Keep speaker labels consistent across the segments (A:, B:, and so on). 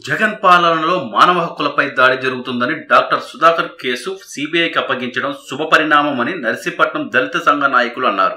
A: జగన్ పాలనలో మానవ హక్కులపై దాడి జరుగుతుందని డాక్టర్ సుధాకర్ కేసు సిబిఐకి అప్పగించడం శుభపరిణామమని నర్సీపట్నం దళిత సంఘ నాయకులు అన్నారు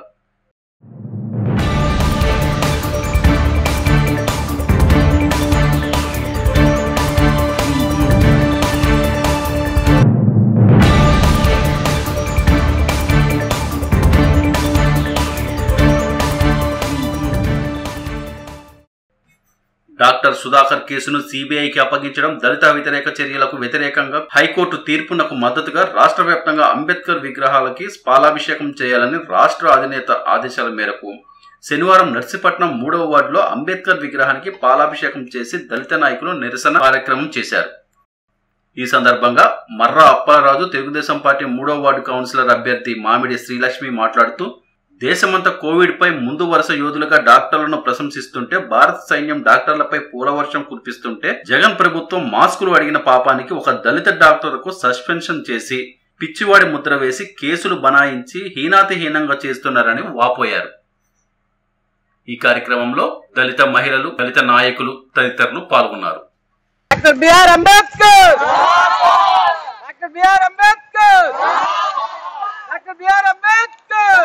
A: డాక్టర్ సుధాకర్ కేసును సిబిఐకి అప్పగించడం దళిత వ్యతిరేక చర్యలకు వ్యతిరేకంగా హైకోర్టు తీర్పునకు మద్దతుగా రాష్ట్ర వ్యాప్తంగా అంబేద్కర్ విగ్రహాలకి పాలాభిషేకం చేయాలని రాష్ట్ర అధినేత ఆదేశాల మేరకు శనివారం నర్సీపట్నం మూడవ వార్డులో అంబేద్కర్ విగ్రహానికి పాలాభిషేకం చేసి దళిత నాయకులు నిరసన కార్యక్రమం చేశారు ఈ సందర్భంగా మర్రా అప్పారాజు తెలుగుదేశం పార్టీ మూడవ వార్డు కౌన్సిలర్ అభ్యర్థి మామిడి శ్రీలక్ష్మి మాట్లాడుతూ దేశమంతా కోవిడ్ పై ముందు వరుస యోధులుగా డాక్టర్లను ప్రశంసిస్తుంటే భారత సైన్యం డాక్టర్లపై పూలవర్షం కురిపిస్తుంటే జగన్ ప్రభుత్వం మాస్కులు అడిగిన పాపానికి ఒక దళిత డాక్టర్కు సస్పెన్షన్ చేసి పిచ్చివాడి ముద్ర వేసి కేసులు బనాయించి హీనాతిహీనంగా చేస్తున్నారని వాపోయారు ఈ కార్యక్రమంలో దళిత మహిళలు దళిత నాయకులు తదితరులు పాల్గొన్నారు
B: doctor BR Ambedkar doctor BR Ambedkar doctor BR Ambedkar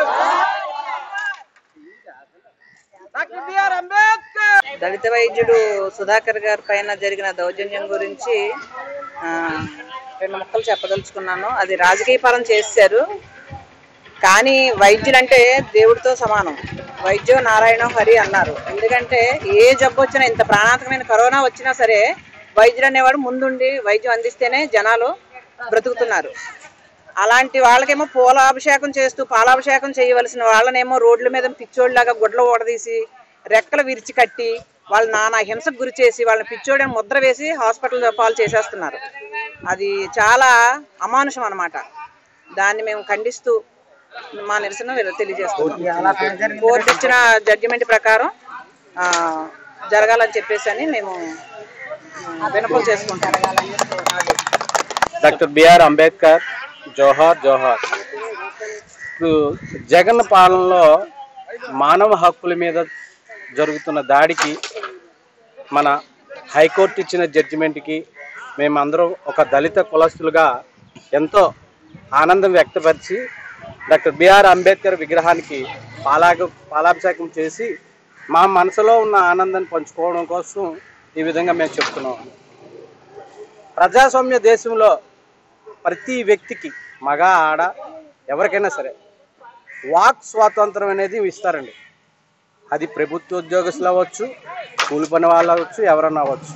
B: doctor BR Ambedkar
C: దళిత వైద్యుడు సుధాకర్ గారి పైన జరిగిన దౌర్జన్యం గురించి ఆ, రెండు ముక్కలు చెప్పదలుచుకున్నాను అది రాజకీయ పరం చేశారు కానీ వైద్యులంటే దేవుడితో సమానం వైద్యో నారాయణ హరి అన్నారు ఎందుకంటే ఏ జబ్బు వచ్చినా ఇంత ప్రాణాంతకమైన కరోనా వచ్చినా సరే వైద్యుడు అనేవాడు ముందుండి వైద్యం అందిస్తేనే జనాలు బ్రతుకుతున్నారు అలాంటి వాళ్ళకేమో పూలాభిషేకం చేస్తూ పాలాభిషేకం చేయవలసిన వాళ్ళనేమో రోడ్ల మీద పిచ్చోళ్ళలాగా గుడ్లు ఓడదీసి రెక్కలు విరిచి కట్టి వాళ్ళ నానా హింసకు గురి చేసి వాళ్ళని పిచ్చోడని ముద్ర వేసి హాస్పిటల్ పాలు చేసేస్తున్నారు అది చాలా అమానుషం అన్నమాట దాన్ని మేము ఖండిస్తూ మా నిరసన వెల- తెలియజేస్తున్నాం కోర్టు ఇచ్చిన జడ్జిమెంట్ ప్రకారం ఆ, జరగాలని చెప్పేసి అని మేము ఆ, విన్నపం చేసుకుంటాం అది.
B: డాక్టర్ బిఆర్ అంబేద్కర్ జోహార్ జోహార్ ఇప్పుడు జగన్ పాలనలో మానవ హక్కుల మీద జరుగుతున్న దాడికి మన హైకోర్టు ఇచ్చిన జడ్జిమెంట్కి మేమందరం ఒక దళిత కులస్తులుగా ఎంతో ఆనందం వ్యక్తపరిచి డాక్టర్ బిఆర్ అంబేద్కర్ విగ్రహానికి పాలాగ పాలాభిషేకం చేసి మా మనసులో ఉన్న ఆనందాన్ని పంచుకోవడం కోసం ఈ విధంగా మేము చెప్తున్నాం ప్రజాస్వామ్య దేశంలో ప్రతి వ్యక్తికి మగ ఆడ ఎవరికైనా సరే వాక్ స్వాతంత్రం అనేది ఇస్తారండి అది ప్రభుత్వ ఉద్యోగస్తులు అవ్వచ్చు కూలి పని వాళ్ళు అవ్వచ్చు ఎవరన్నా అవ్వచ్చు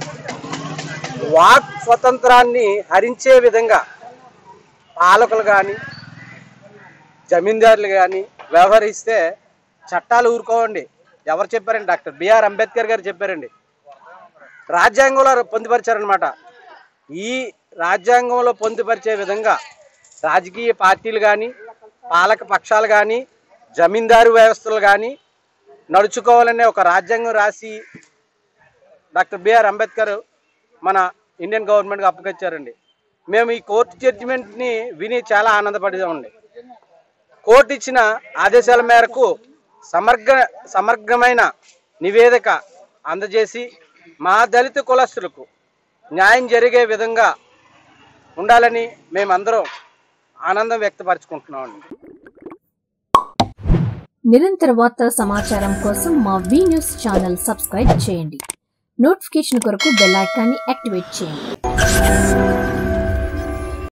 B: వాక్ స్వతంత్రాన్ని హరించే విధంగా పాలకులు కానీ జమీందారులు కానీ వ్యవహరిస్తే చట్టాలు ఊరుకోవండి ఎవరు చెప్పారండి డాక్టర్ బిఆర్ అంబేద్కర్ గారు చెప్పారండి రాజ్యాంగంలో పొందుపరిచారనమాట ఈ రాజ్యాంగంలో పొందుపరిచే విధంగా రాజకీయ పార్టీలు కానీ పాలక పక్షాలు కానీ జమీందారు వ్యవస్థలు కానీ నడుచుకోవాలనే ఒక రాజ్యాంగం రాసి డాక్టర్ బిఆర్ అంబేద్కర్ మన ఇండియన్ గవర్నమెంట్కి అప్పగించారండి మేము ఈ కోర్టు జడ్జిమెంట్ని విని చాలా ఆనందపడేదామండి కోర్టు ఇచ్చిన ఆదేశాల మేరకు సమగ్ర సమగ్రమైన నివేదిక అందజేసి మా దళిత కులస్తులకు న్యాయం జరిగే విధంగా ఉండాలని మేమందరం ఆనందం వ్యక్తపరచుకుంటున్నామండి
D: నిరంతర వార్తల సమాచారం కోసం మా వి న్యూస్ ఛానల్ సబ్స్క్రైబ్ చేయండి నోటిఫికేషన్ కొరకు బెల్ ఐకాన్ని యాక్టివేట్ చేయండి